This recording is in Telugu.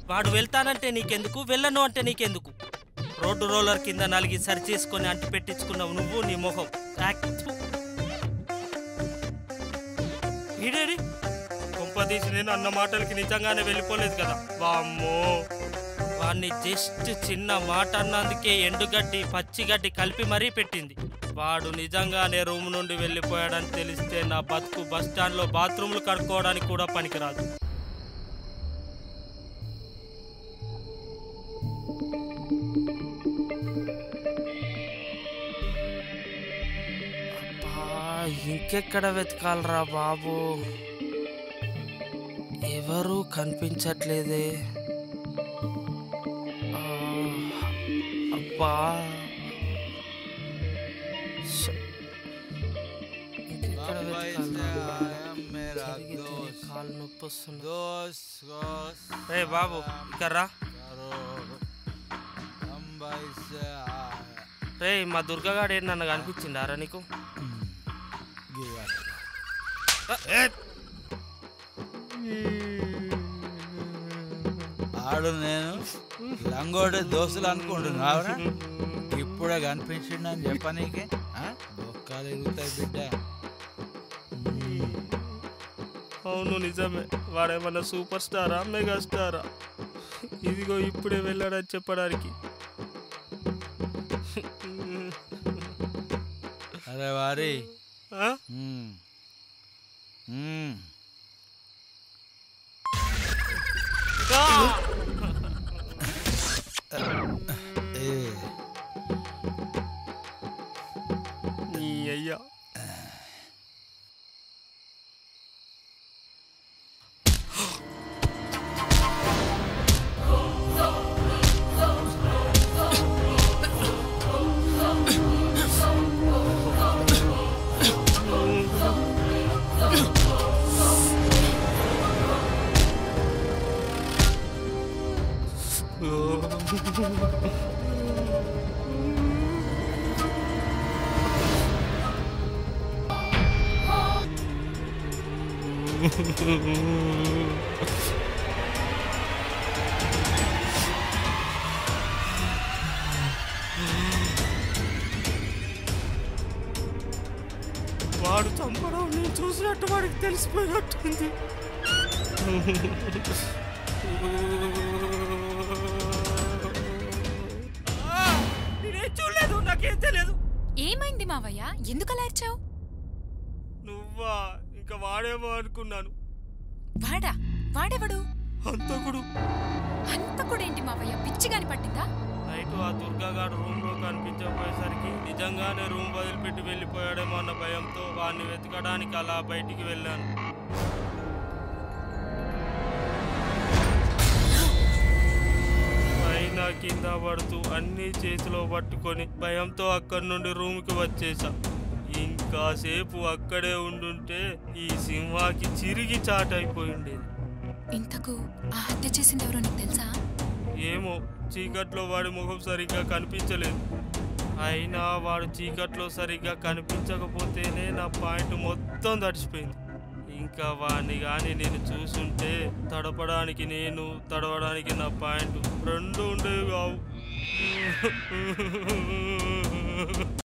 వాడు వెళ్తానంటే నీకెందుకు వెళ్ళను అంటే నీకెందుకు రోడ్డు రోలర్ కింద నలిగి సరి చేసుకొని అంటి పెట్టించుకున్నావు నువ్వు నీ మొహం యాక్, థు. ఈడేడి కుంపదీసి నేను అన్న మాటలకి నిజంగానే వెళ్ళిపోలేదు కదా వామ్మో వాణ్ణి జస్ట్ చిన్న మాట అన్నందుకే ఎండుగడ్డి పచ్చిగడ్డి కలిపి మరీ పెట్టింది వాడు నిజంగానే రూమ్ నుండి వెళ్ళిపోయాడని తెలిస్తే నా బతుకు బస్ స్టాండ్లో బాత్రూమ్లు కడుక్కోవడానికి కూడా పనికిరాదు అబ్బా, ఇంకెక్కడ వెతకాలరా బాబు ఎవరు కనిపించట్లేదే ఆ, అబ్బా ష్. ఇంకెక్కడ बम्बई से వెతకాలిరా? आया मेरा తిరిగి తిరిగి दोस्त కాలు నొప్పి వస్తుంది दोस्त दोस्त రే బాబు ఇక్కడ రా करो बम्बई से आया రే మా దుర్గగాడు ఏంటి నన్ను కనిపించిండారా నీకు गिवा ఆడు నేను లంగోడి దోస్తులు అనుకుంటున్నావురా ఇప్పుడే కనిపించిండు అని చెప్ప నీకే ఆ? బొక్కలు ఎగుతాయి బిడ్డ అవును నిజమే వాడేమన్నా సూపర్ స్టారా మెగా స్టారా ఇదిగో ఇప్పుడే వెళ్ళాడని చెప్పడానికి అరే వారి ఆ? మ్మ్. మ్మ్. ఆ! ఏ నీ అయ్యా వాడు చంపడం నేను చూసినట్టు వాడికి తెలిసిపోయినట్టుంది ఆ! నేనేం చూడలేదు నాకేం తెలియదు ఏమైంది మావయ్య ఎందుకు అలా అరిచావు నువ్వా ఇంకా వాడేమో అనుకున్నాను వాడా వాడెవడు హంతకుడు హంతకుడేంటి మావయ్య పిచ్చిగాని పట్టిందా నైట్ ఆ దుర్గాగాడు రూమ్ లో కనిపించకపోయేసరికి నిజంగానే రూమ్ వదిలిపెట్టి వెళ్ళిపోయాడేమో అన్న భయంతో వాడిని వెతకడానికి అలా బయటికి వెళ్ళాను పైన కింద పడుతూ అన్ని చేతిలో పట్టుకొని భయంతో అక్కడి నుండి రూమ్కి వచ్చేసా ఇంకాసేపు అక్కడే ఉండుంటే ఈ సింహాకి చిరిగి చాటైపోయి ఉండేది ఇంతకు ఆ హత్య చేసింది ఎవరో నీకు తెలుసా ఏమో చీకట్లో వాడి ముఖం సరిగ్గా కనిపించలేదు అయినా వాడు చీకట్లో సరిగ్గా కనిపించకపోతేనే నా పాయింట్ మొత్తం తడిచిపోయింది ఇంకా వాడిని కానీ నేను చూసుంటే తడపడానికి నేను తడవడానికి నా పాయింట్ రెండు ఉండేవి కావు